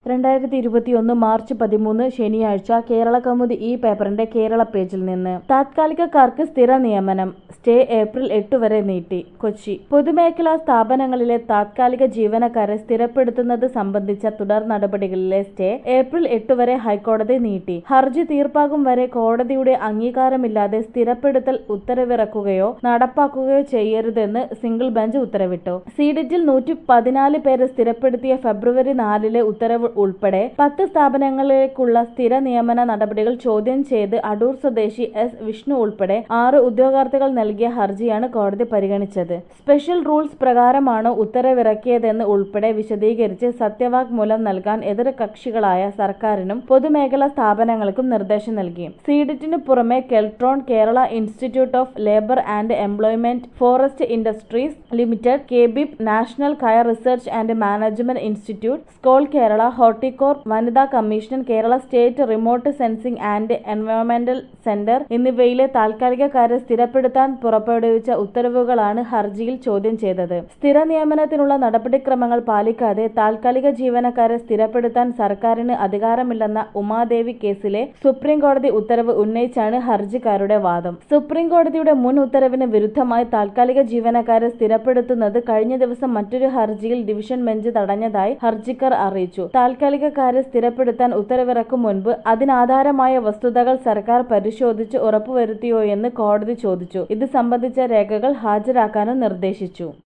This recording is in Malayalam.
രണ്ടായിരത്തി ഇരുപത്തിയൊന്ന് മാർച്ച് പതിമൂന്ന് ശനിയാഴ്ച കേരള കൗമുദി ഈ പേപ്പറിന്റെ കേരള പേജിൽ നിന്ന് താത്കാലികക്കാർക്ക് സ്ഥിര നിയമനം സ്റ്റേ ഏപ്രിൽ എട്ട് വരെ നീട്ടി കൊച്ചി പൊതുമേഖലാ സ്ഥാപനങ്ങളിലെ താത്കാലിക ജീവനക്കാരെ സ്ഥിരപ്പെടുത്തുന്നത് സംബന്ധിച്ച തുടർ നടപടികളിലെ സ്റ്റേ ഏപ്രിൽ എട്ട് വരെ ഹൈക്കോടതി നീട്ടി ഹർജി തീർപ്പാകും വരെ കോടതിയുടെ അംഗീകാരമില്ലാതെ സ്ഥിരപ്പെടുത്തൽ ഉത്തരവിറക്കുകയോ നടപ്പാക്കുകയോ ചെയ്യരുതെന്ന് സിംഗിൾ ബെഞ്ച് ഉത്തരവിട്ടു സീഡിറ്റിൽ നൂറ്റി പതിനാല് പേരെ സ്ഥിരപ്പെടുത്തിയ ഫെബ്രുവരി നാലിലെ ഉത്തരവ് ഉൾപ്പെടെ പത്ത് സ്ഥാപനങ്ങളിലേക്കുള്ള സ്ഥിര നിയമന നടപടികൾ ചോദ്യം ചെയ്ത് അടൂർ സ്വദേശി എസ് വിഷ്ണു ഉൾപ്പെടെ ആറ് ഉദ്യോഗാർത്ഥികൾ നൽകിയ ഹർജിയാണ് കോടതി പരിഗണിച്ചത് സ്പെഷ്യൽ റൂൾസ് പ്രകാരമാണ് ഉത്തരവിറക്കിയതെന്ന് ഉൾപ്പെടെ വിശദീകരിച്ച് സത്യവാങ്മൂലം നൽകാൻ എതിർ കക്ഷികളായ സർക്കാരിനും പൊതുമേഖലാ സ്ഥാപനങ്ങൾക്കും നിർദ്ദേശം നൽകി സീഡിറ്റിനു പുറമെ Keltron Kerala institute of labour and employment forest industries limited കെബിപ് national coir research and management institute സ്കോൾ കേരള ഹോർട്ടികോർ വനിതാ commission Kerala state remote sensing and എൻവയോൺമെന്റൽ സെന്റർ എന്നിവയിലെ താൽക്കാലികക്കാരെ സ്ഥിരപ്പെടുത്താൻ പുറപ്പെടുവിച്ച ഉത്തരവുകളാണ് ഹർജിയിൽ ചോദ്യം ചെയ്തത് സ്ഥിര നിയമനത്തിനുള്ള നടപടിക്രമങ്ങൾ പാലിക്കാതെ താൽക്കാലിക ജീവനക്കാരെ സ്ഥിരപ്പെടുത്താൻ സർക്കാരിന് അധികാരമില്ലെന്ന ഉമാദേവി കേസിലെ സുപ്രീം കോടതി ഉത്തരവ് ഉന്നയിച്ചാണ് ഹർജിക്കാരുടെ വാദം സുപ്രീം കോടതിയുടെ മുൻ ഉത്തരവിന് വിരുദ്ധമായി താൽക്കാലിക ജീവനക്കാരെ സ്ഥിരപ്പെടുത്തുന്നത് കഴിഞ്ഞ ദിവസം മറ്റൊരു ഹർജിയിൽ ഡിവിഷൻ ബെഞ്ച് തടഞ്ഞതായി ഹർജിക്കാർ അറിയിച്ചു താൽക്കാലികക്കാരെ സ്ഥിരപ്പെടുത്താൻ ഉത്തരവിറക്കും മുൻപ് അതിനാധാരമായ വസ്തുതകൾ സർക്കാർ പരിശോധിച്ച് ഉറപ്പുവരുത്തിയോയെന്ന് കോടതി ചോദിച്ചു ഇത് സംബന്ധിച്ച രേഖകൾ ഹാജരാക്കാനും നിർദ്ദേശിച്ചു